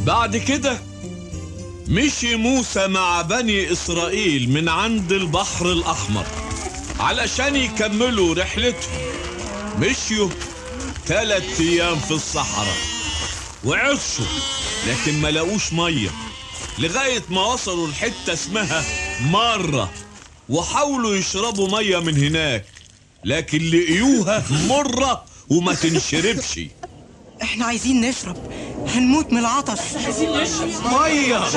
بعد كده مشي موسى مع بني إسرائيل من عند البحر الأحمر علشان يكملوا رحلتهم مشيوا ثلاث أيام في الصحراء وعطشوا لكن ما لقوش مية لغاية ما وصلوا لحتة اسمها مرة وحاولوا يشربوا مية من هناك لكن لقيوها مرة وما تنشربش احنا عايزين نشرب هنموت من العطش ميه